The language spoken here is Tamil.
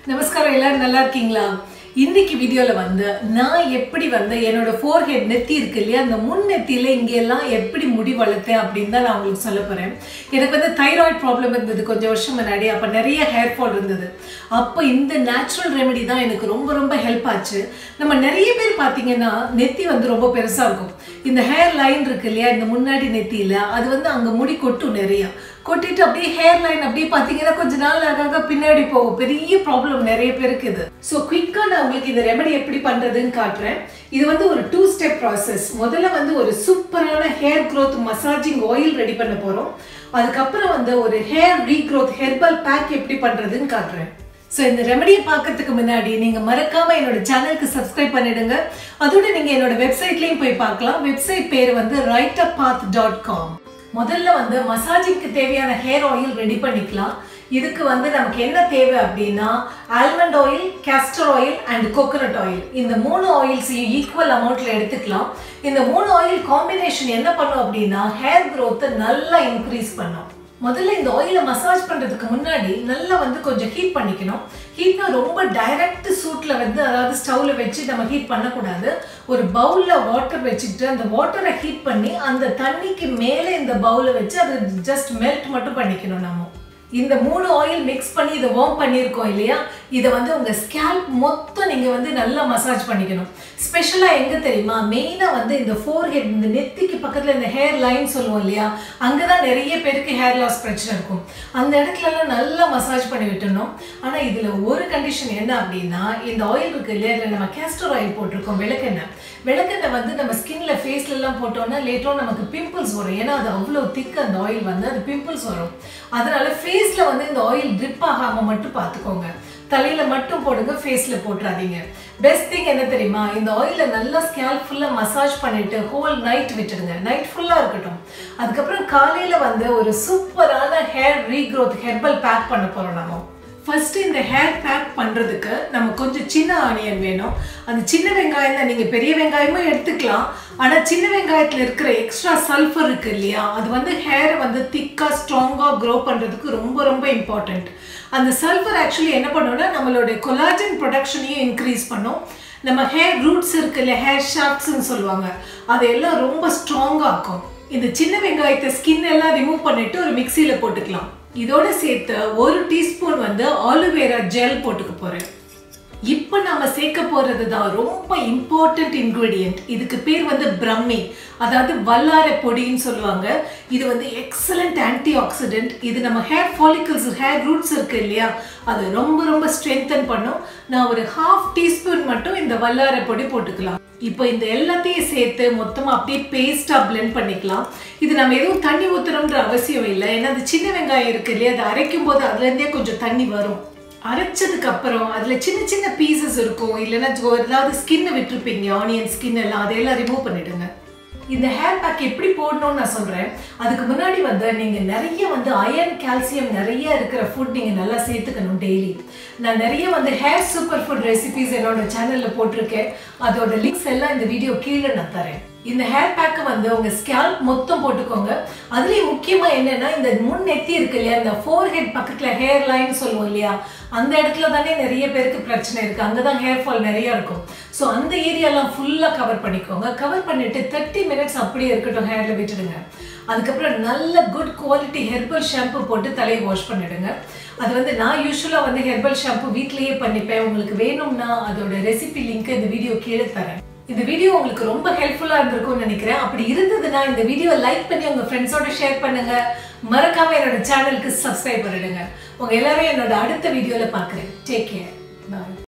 நமஸ்காரம் எல்லாரும் நல்லா இருக்கீங்களா இன்னைக்கு வீடியோல வந்து நான் எப்படி வந்து என்னோட ஃபோர் ஹெட் நெத்தி இருக்கு இல்லையா அந்த முன் நெத்தியில இங்கெல்லாம் எப்படி முடி வளர்த்தேன் அப்படின்னு தான் நான் உங்களுக்கு சொல்ல போறேன் எனக்கு வந்து தைராய்டு ப்ராப்ளம் இருந்தது கொஞ்சம் வருஷம் முன்னாடி அப்போ நிறைய ஹேர் ஃபால் இருந்தது அப்போ இந்த நேச்சுரல் ரெமெடி தான் எனக்கு ரொம்ப ரொம்ப ஹெல்ப் ஆச்சு நம்ம நிறைய பேர் பார்த்தீங்கன்னா நெத்தி வந்து ரொம்ப பெருசா இருக்கும் இந்த ஹேர் லைன் இருக்கு இல்லையா இந்த முன்னாடி நெத்தியில அது வந்து அங்க முடி கொட்டும் நிறைய கொட்டிட்டு அப்படியே ஹேர் லைன் அப்படியே பார்த்தீங்கன்னா கொஞ்ச நாள் ஆக பின்னாடி போகும் பெரிய ப்ராப்ளம் நிறைய பேருக்கு இது ஸோ குயிக்காக நான் உங்களுக்கு இந்த ரெமெடி எப்படி பண்ணுறதுன்னு காட்டுறேன் இது வந்து ஒரு டூ ஸ்டெப் ப்ராசஸ் முதல்ல வந்து ஒரு சூப்பரான hair growth massaging oil ready பண்ண போகிறோம் அதுக்கப்புறம் வந்து ஒரு ஹேர் ரீக்ரோத் ஹெர்பல் பேக் எப்படி பண்ணுறதுன்னு காட்டுறேன் ஸோ இந்த ரெமடியை பார்க்கறதுக்கு முன்னாடி நீங்கள் மறக்காம என்னோட சேனலுக்கு சப்ஸ்கிரைப் பண்ணிடுங்க அதோட நீங்கள் என்னோட வெப்சைட்லேயும் போய் பார்க்கலாம் வெப்சைட் பேர் வந்து right up path dot com முதல்ல வந்து மசாஜிங்க்கு தேவையான ஹேர் ஆயில் ரெடி பண்ணிக்கலாம் இதுக்கு வந்து நமக்கு என்ன தேவை அப்படின்னா almond oil castor oil and coconut oil இந்த மூணு ஆயில்ஸையும் ஈக்குவல் அமௌண்ட்ல எடுத்துக்கலாம் இந்த மூணு ஆயில் காம்பினேஷன் என்ன பண்ணும் அப்படின்னா ஹேர் க்ரோத்தை நல்லா இன்க்ரீஸ் பண்ணும் முதல்ல இந்த ஆயிலை மசாஜ் பண்றதுக்கு முன்னாடி நல்லா வந்து கொஞ்சம் ஹீட் பண்ணிக்கணும் ஹீட்னா ரொம்ப டைரக்ட் சூட்ல வந்து அதாவது ஸ்டவ்ல வச்சு நம்ம ஹீட் பண்ணக்கூடாது ஒரு பவுல்ல வாட்டர் வச்சுக்கிட்டு அந்த வாட்டரை ஹீட் பண்ணி அந்த தண்ணிக்கு மேலே இந்த பவுலை வச்சு அது ஜஸ்ட் மெல்ட் மட்டும் பண்ணிக்கணும் நம்ம இந்த மூணு ஆயில் மிக்ஸ் பண்ணி இதை வார்ம் பண்ணியிருக்கோம் இல்லையா இதை வந்து உங்கள் ஸ்கேல்ப் மொத்தம் நீங்கள் வந்து நல்லா மசாஜ் பண்ணிக்கணும் ஸ்பெஷலாக எங்கே தெரியுமா மெயினாக வந்து இந்த ஃபோர் ஹெட் இந்த நெத்திக்கு பக்கத்தில் இந்த ஹேர் லைன் சொல்லுவோம் இல்லையா அங்கே தான் நிறைய பேருக்கு ஹேர் லாஸ் பிரச்சனை இருக்கும் அந்த இடத்துலலாம் நல்லா மசாஜ் பண்ணி விட்டுணும் ஆனால் இதில் ஒரு கண்டிஷன் என்ன அப்படின்னா இந்த ஆயில் இருக்கு இல்லையா இதில் நம்ம கேஸ்டர் ஆயில் போட்டிருக்கோம் விளக்கெண்ணெய் விளக்கெண்ணெய் வந்து நம்ம ஸ்கின்ல ஃபேஸ்லலாம் போட்டோம்னா லேட்டரும் நமக்கு பிம்பிள்ஸ் வரும் ஏன்னா அது அவ்வளோ திக் அந்த ஆயில் வந்து அது பிம்பிள்ஸ் வரும் அதனால ஃபேஸ்ல வந்து இந்த ஆயில் ட்ரிப் ஆகாம மட்டும் பார்த்துக்கோங்க தலையில மட்டும் போடுங்க ஃபேஸ்ல போட்டுறாதீங்க பெஸ்ட் திங் என்ன தெரியுமா இந்த ஆயில நல்லா ஸ்கேல்ப் ஃபுல்லா மசாஜ் பண்ணிட்டு ஹோல் நைட் விட்டுடுங்க நைட் ஃபுல்லா இருக்கட்டும் அதுக்கப்புறம் காலையில வந்து ஒரு சூப்பரான ஹேர் ரீக்ரோத் ஹெர்பல் பேக் பண்ண போறோம் நம்ம ஃபர்ஸ்ட் இந்த ஹேர் பேக் பண்ணுறதுக்கு நம்ம கொஞ்சம் சின்ன ஆனியன் வேணும் அந்த சின்ன வெங்காயம் தான் நீங்கள் பெரிய வெங்காயமும் எடுத்துக்கலாம் ஆனால் சின்ன வெங்காயத்தில் இருக்கிற எக்ஸ்ட்ரா சல்ஃபர் இருக்கு இல்லையா அது வந்து ஹேரை வந்து திக்காக ஸ்ட்ராங்காக க்ரோ பண்ணுறதுக்கு ரொம்ப ரொம்ப இம்பார்ட்டண்ட் அந்த சல்ஃபர் ஆக்சுவலி என்ன பண்ணுன்னா நம்மளுடைய கொலாஜன் ப்ரொடக்ஷனையும் இன்க்ரீஸ் பண்ணும் நம்ம ஹேர் ரூட்ஸ் இருக்கு இல்லையா ஹேர் ஷாப்ஸ்ன்னு சொல்லுவாங்க அதையெல்லாம் ரொம்ப ஸ்ட்ராங்காக ஆக்கும் இந்த சின்ன வெங்காயத்தை ஸ்கின் எல்லாம் ரிமூவ் பண்ணிட்டு ஒரு மிக்சியில் போட்டுக்கலாம் இதோட சேர்த்து ஒரு டீஸ்பூன் வந்து ஆலுவேரா ஜெல் போட்டுக்க போறேன் இப்போ நம்ம சேர்க்க போறது தான் ரொம்ப இம்பார்ட்டன்ட் இன்க்ரீடியன்ட் இதுக்கு பேர் வந்து பிரம்மி அதாவது வல்லார பொடின்னு சொல்லுவாங்க இது வந்து எக்ஸலண்ட் ஆன்டி ஆக்சிடென்ட் இது நம்ம ஹேர் ஃபாலிகல்ஸ் ஹேர் ரூட்ஸ் இருக்கு இல்லையா அது ரொம்ப ரொம்ப ஸ்ட்ரென்தன் பண்ணும் நான் ஒரு ஹாஃப் டீஸ்பூன் மட்டும் இந்த வல்லார பொடி போட்டுக்கலாம் இப்போ இந்த எல்லாத்தையும் சேர்த்து மொத்தமாக அப்படியே பேஸ்ட்டாக பிளெண்ட் பண்ணிக்கலாம் இது நம்ம எதுவும் தண்ணி ஊற்றுறோன்ற அவசியம் இல்லை ஏன்னா அது சின்ன வெங்காயம் இருக்கு இல்லையா அதை அரைக்கும் போது அதுலேருந்தே கொஞ்சம் தண்ணி வரும் அரைச்சதுக்கு அப்புறம் அதில் சின்ன சின்ன பீசஸ் இருக்கும் இல்லைன்னா ஏதாவது ஸ்கின்னை விட்டுருப்பீங்க ஆனியன் ஸ்கின் எல்லாம் அதையெல்லாம் ரிமூவ் பண்ணிடுங்க இந்த ஹேர் பேக் எப்படி போடணும்னு நான் சொல்கிறேன் அதுக்கு முன்னாடி வந்து நீங்கள் நிறைய வந்து அயர்ன் கால்சியம் நிறைய இருக்கிற ஃபுட் நீங்கள் நல்லா சேர்த்துக்கணும் டெய்லி நான் நிறைய வந்து ஹேர் சூப்பர் ஃபுட் ரெசிபிஸ் என்னோட சேனலில் போட்டிருக்கேன் அதோட லிங்க்ஸ் எல்லாம் இந்த வீடியோ கீழே நான் தரேன் இந்த ஹேர் பேக்கை வந்து உங்க ஸ்கேல்ப் மொத்தம் போட்டுக்கோங்க அதுலயும் முக்கியமா என்னன்னா இந்த முன் நெத்தி இருக்கு இல்லையா இந்த ஃபோர் ஹெட் பக்கத்துல ஹேர் லைன் சொல்லுவோம் இல்லையா அந்த இடத்துல தானே நிறைய பேருக்கு பிரச்சனை இருக்கு அங்கதான் ஹேர் ஃபால் நிறைய இருக்கும் ஸோ அந்த ஏரியாலாம் ஃபுல்லா கவர் பண்ணிக்கோங்க கவர் பண்ணிட்டு தேர்ட்டி மினிட்ஸ் அப்படியே இருக்கட்டும் ஹேர்ல விட்டுடுங்க அதுக்கப்புறம் நல்ல குட் குவாலிட்டி ஹெர்பல் ஷாம்பு போட்டு தலையை வாஷ் பண்ணிடுங்க அது வந்து நான் யூஸ்வலாக வந்து ஹெர்பல் ஷாம்பு வீட்லேயே பண்ணிப்பேன் உங்களுக்கு வேணும்னா அதோட ரெசிபி லிங்க் இந்த வீடியோ கீழே தரேன் இந்த வீடியோ உங்களுக்கு ரொம்ப ஹெல்ப்ஃபுல்லாக இருந்திருக்கும்னு நினைக்கிறேன் அப்படி இருந்ததுன்னா இந்த வீடியோ லைக் பண்ணி உங்கள் ஃப்ரெண்ட்ஸோட ஷேர் பண்ணுங்க மறக்காம என்னோட சேனலுக்கு சப்ஸ்கிரைப் பண்ணிடுங்க உங்க எல்லாரும் என்னோட அடுத்த வீடியோவில் பார்க்குறேன் டேக் கேர் பாய்